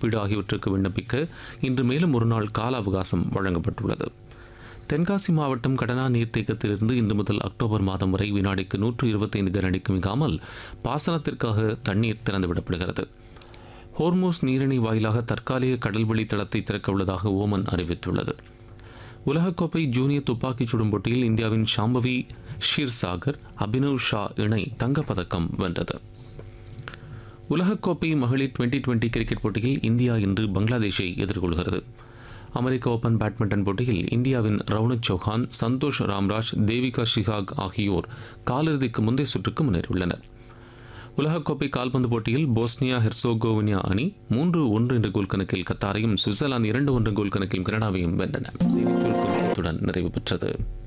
மதிப்பீடு ஆகியவற்றுக்கு விண்ணப்பிக்க இன்று மேலும் ஒரு நாள் கால அவகாசம் வழங்கப்பட்டுள்ளது தென்காசி மாவட்டம் கடனா நீர்த்தேக்கத்திலிருந்து இன்று முதல் அக்டோபர் மாதம் வரை வினாடிக்கு நூற்று இருபத்தைந்து கனஅடிக்கு மிகாமல் பாசனத்திற்காக தண்ணீர் திறந்துவிடப்படுகிறது ஹோர்மோஸ் நீரிணை வாயிலாக தற்காலிக கடல்வழி தளத்தை திறக்க உள்ளதாக ஓமன் அறிவித்துள்ளது உலகக்கோப்பை ஜூனியர் துப்பாக்கிச் சுடும் போட்டியில் இந்தியாவின் ஷாம்பவி ஷீர்சாகர் அபினவ் ஷா இணை தங்கப்பதக்கம் வென்றது உலகக்கோப்பை மகளிர் டுவெண்டி டுவெண்டி கிரிக்கெட் போட்டியில் இந்தியா இன்று பங்களாதேஷை எதிர்கொள்கிறது அமெரிக்க ஓபன் பேட்மிண்டன் போட்டியில் இந்தியாவின் ரவுனக் சௌஹான் சந்தோஷ் ராம்ராஜ் தேவிகா ஷிகாக் ஆகியோர் காலிறுதிக்கு முந்தைய சுற்றுக்கு முன்னேறியுள்ளனர் உலகக்கோப்பை கால்பந்து போட்டியில் போஸ்னியா ஹெர்சோகோவினியா அணி மூன்று ஒன்று என்ற கோல் கணக்கில் கத்தாரையும் சுவிட்சர்லாந்து இரண்டு ஒன்று கோல் கணக்கில் கனடாவையும் வென்றன செய்திச் சுருக்கம் இத்துடன் நிறைவு பெற்றது